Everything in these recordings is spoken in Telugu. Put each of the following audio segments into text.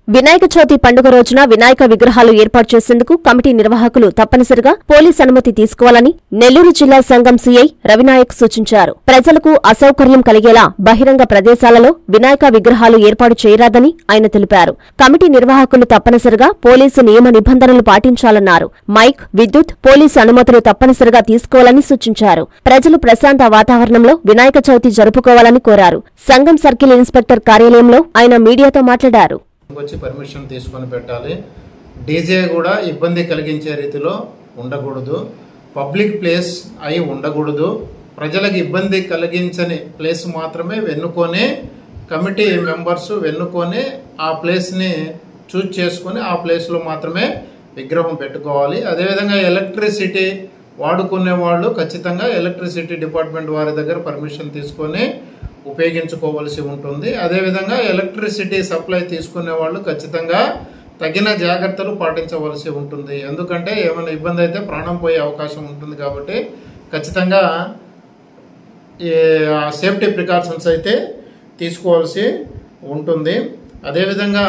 వినాయక చవితి పండుగ రోజున వినాయక విగ్రహాలు ఏర్పాటు చేసేందుకు కమిటీ నిర్వాహకులు తప్పనిసరిగా పోలీస్ అనుమతి తీసుకోవాలని నెల్లూరు జిల్లా సంఘం సీఐ రవినాయక్ సూచించారు ప్రజలకు అసౌకర్యం కలిగేలా బహిరంగ ప్రదేశాలలో వినాయక విగ్రహాలు ఏర్పాటు చేయరాదని ఆయన తెలిపారు కమిటీ నిర్వాహకులు తప్పనిసరిగా పోలీసు నియమ నిబంధనలు పాటించాలన్నారు మైక్ విద్యుత్ పోలీసు అనుమతులు తప్పనిసరిగా తీసుకోవాలని సూచించారు ప్రజలు ప్రశాంత వాతావరణంలో వినాయక చవితి జరుపుకోవాలని కోరారు సంఘం సర్కిల్ ఇన్స్పెక్టర్ కార్యాలయంలో ఆయన మీడియాతో మాట్లాడారు వచ్చి పర్మిషన్ తీసుకొని పెట్టాలి డీజే కూడా ఇబ్బంది కలిగించే రీతిలో ఉండకూడదు పబ్లిక్ ప్లేస్ అయి ఉండకూడదు ప్రజలకు ఇబ్బంది కలిగించని ప్లేస్ మాత్రమే వెన్నుకొని కమిటీ మెంబర్స్ వెన్నుకొని ఆ ప్లేస్ని చూజ్ చేసుకొని ఆ ప్లేస్లో మాత్రమే విగ్రహం పెట్టుకోవాలి అదేవిధంగా ఎలక్ట్రిసిటీ వాడుకునే వాళ్ళు ఖచ్చితంగా ఎలక్ట్రిసిటీ డిపార్ట్మెంట్ వారి దగ్గర పర్మిషన్ తీసుకొని ఉపయోగించుకోవాల్సి ఉంటుంది అదేవిధంగా ఎలక్ట్రిసిటీ సప్లై తీసుకునే వాళ్ళు ఖచ్చితంగా తగిన జాగ్రత్తలు పాటించవలసి ఉంటుంది ఎందుకంటే ఏమైనా ఇబ్బంది అయితే ప్రాణం పోయే అవకాశం ఉంటుంది కాబట్టి ఖచ్చితంగా ఈ సేఫ్టీ ప్రికాషన్స్ అయితే తీసుకోవాల్సి ఉంటుంది అదేవిధంగా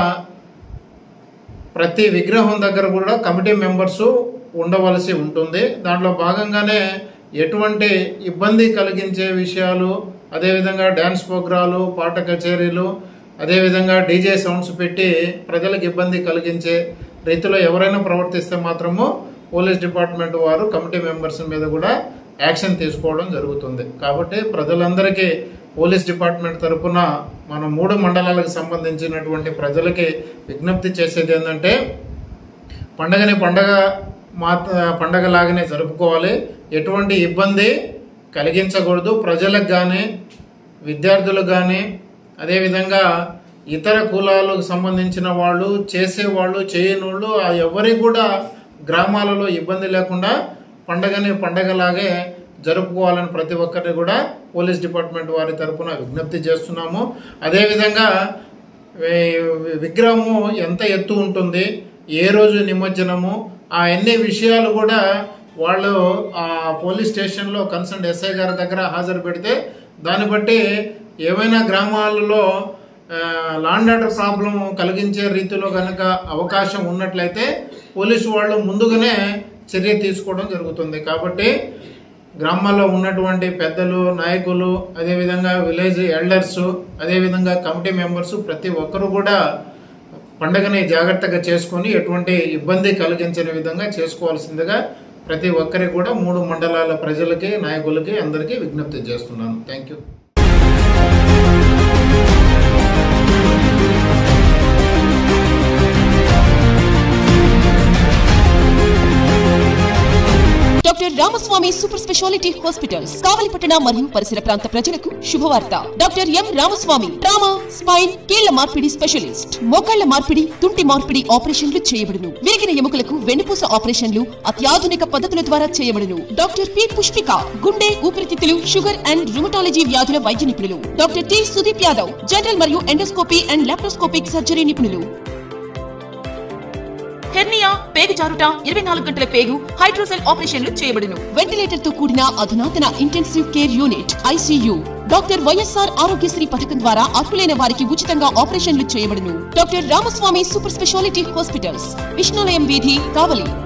ప్రతి విగ్రహం దగ్గర కూడా కమిటీ మెంబర్స్ ఉండవలసి ఉంటుంది దాంట్లో భాగంగానే ఎటువంటి ఇబ్బంది కలిగించే విషయాలు అదేవిధంగా డ్యాన్స్ ప్రోగ్రాలు పాట కచేరీలు అదేవిధంగా డీజే సౌండ్స్ పెట్టి ప్రజలకు ఇబ్బంది కలిగించే రీతిలో ఎవరైనా ప్రవర్తిస్తే మాత్రము పోలీస్ డిపార్ట్మెంట్ వారు కమిటీ మెంబర్స్ మీద కూడా యాక్షన్ తీసుకోవడం జరుగుతుంది కాబట్టి ప్రజలందరికీ పోలీస్ డిపార్ట్మెంట్ తరపున మన మూడు మండలాలకు సంబంధించినటువంటి ప్రజలకి విజ్ఞప్తి చేసేది ఏంటంటే పండగని పండగ మాత పండగలాగానే జరుపుకోవాలి ఎటువంటి ఇబ్బంది కలిగించకూడదు ప్రజలకు కానీ విద్యార్థులకు కానీ అదేవిధంగా ఇతర కులాలకు సంబంధించిన వాళ్ళు చేసేవాళ్ళు చేయనోళ్ళు ఆ ఎవరికి కూడా గ్రామాలలో ఇబ్బంది లేకుండా పండగని పండగలాగే జరుపుకోవాలని ప్రతి ఒక్కరిని కూడా పోలీస్ డిపార్ట్మెంట్ వారి తరపున విజ్ఞప్తి చేస్తున్నాము అదేవిధంగా వి- విగ్రహము ఎంత ఎత్తు ఉంటుంది ఏ రోజు నిమజ్జనము ఆ అన్ని విషయాలు కూడా వాళ్ళు ఆ పోలీస్ స్టేషన్లో కన్సర్న్ ఎస్ఐ గారి దగ్గర హాజరు పెడితే దాన్ని బట్టి ఏమైనా గ్రామాలలో లాండ్ ఆర్డర్ ప్రాబ్లం కలిగించే రీతిలో కనుక అవకాశం ఉన్నట్లయితే పోలీసు వాళ్ళు ముందుగానే చర్య తీసుకోవడం జరుగుతుంది కాబట్టి గ్రామాల్లో ఉన్నటువంటి పెద్దలు నాయకులు అదేవిధంగా విలేజ్ ఎల్డర్స్ అదేవిధంగా కమిటీ మెంబర్స్ ప్రతి ఒక్కరు కూడా పండుగని జాగ్రత్తగా చేసుకొని ఎటువంటి ఇబ్బంది కలిగించని విధంగా చేసుకోవాల్సిందిగా ప్రతి ఒక్కరికి కూడా మూడు మండలాల ప్రజలకి నాయకులకి అందరికీ విజ్ఞప్తి చేస్తున్నాను thank you doctor Ramaswamy super speciality hospitals కావలిపట్టణ మరియు పరిసర ప్రాంత ప్రజలకు శుభవార్త doctor M Ramaswamy trauma spine కీళ్ల మార్పిడి స్పెషలిస్ట్ మోకాళ్ల మార్పిడి తుంటి మార్పిడి ఆపరేషన్లు చేయబడును విరిగిన ఎముకలకు వెన్నుపూస ఆపరేషన్లు అత్యాధునిక పద్ధతుల ద్వారా చేయబడును డాక్టర్ పి పుష్పిక గుండె ఊపిరితిత్తులు షుగర్ అండ్ రుమటాలజీ వ్యాధుల వైద్య నిపుణులు doctor T Sudeep Yadav general మరియు ఎండోస్కోపీ అండ్ లాప్రోస్కోపిక్ సర్జరీ నిపుణులు హెర్నియా పేగు జారుట ఇరవై నాలుగు గంటల పేగు హైడ్రోసెల్ ఆపరేషన్లు చేయబడును వెంటిలేటర్ తో కూడిన అధునాతన intensive care unit ICU doctor YSR Aarogyasri పథకం ద్వారా అర్హులైన వారికి ఉచితంగా ఆపరేషన్లు చేయబడును doctor Ramaswamy super speciality hospitals విష్ణులయం వీధి కావలి